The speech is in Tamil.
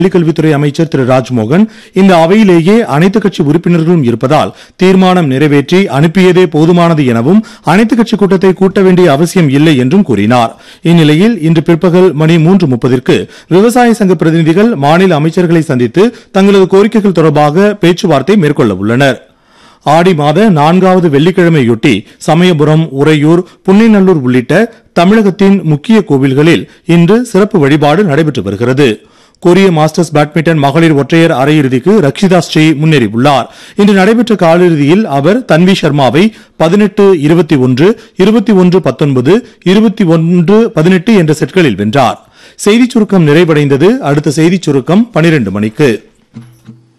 பள்ளிக்கல்வித்துறை அமைச்சர் திரு ராஜ்மோகன் இந்த அவையிலேயே அனைத்து கட்சி உறுப்பினர்களும் இருப்பதால் தீர்மானம் நிறைவேற்றி அனுப்பியதே போதுமானது எனவும் அனைத்து கட்சி கூட்டத்தை கூட்ட வேண்டிய அவசியம் இல்லை என்றும் கூறினார் இந்நிலையில் இன்று பிற்பகல் மணி மூன்று முப்பதிற்கு விவசாய சங்க பிரதிநிதிகள் மாநில அமைச்சர்களை சந்தித்து தங்களது கோரிக்கைகள் தொடர்பாக பேச்சுவார்த்தை மேற்கொள்ள உள்ளனர் ஆடி மாத நான்காவது வெள்ளிக்கிழமையொட்டி சமயபுரம் உறையூர் புன்னைநல்லூர் உள்ளிட்ட தமிழகத்தின் முக்கிய கோவில்களில் இன்று சிறப்பு வழிபாடு நடைபெற்று வருகிறது கொரிய மாஸ்டர்ஸ் பேட்மிண்டன் மகளிர் ஒற்றையர் அரையிறுதிக்கு ரக்ஷிதா ஸ்ரீ முன்னேறியுள்ளார் இன்று நடைபெற்ற காலிறுதியில் அவர் தன்வி சர்மாவை பதினெட்டு இருபத்தி ஒன்று இருபத்தி ஒன்று பத்தொன்பது இருபத்தி ஒன்று பதினெட்டு என்ற செட்களில் வென்றார் செய்திச் சுருக்கம் நிறைவடைந்தது அடுத்த செய்திச் சுருக்கம் பனிரெண்டு மணிக்கு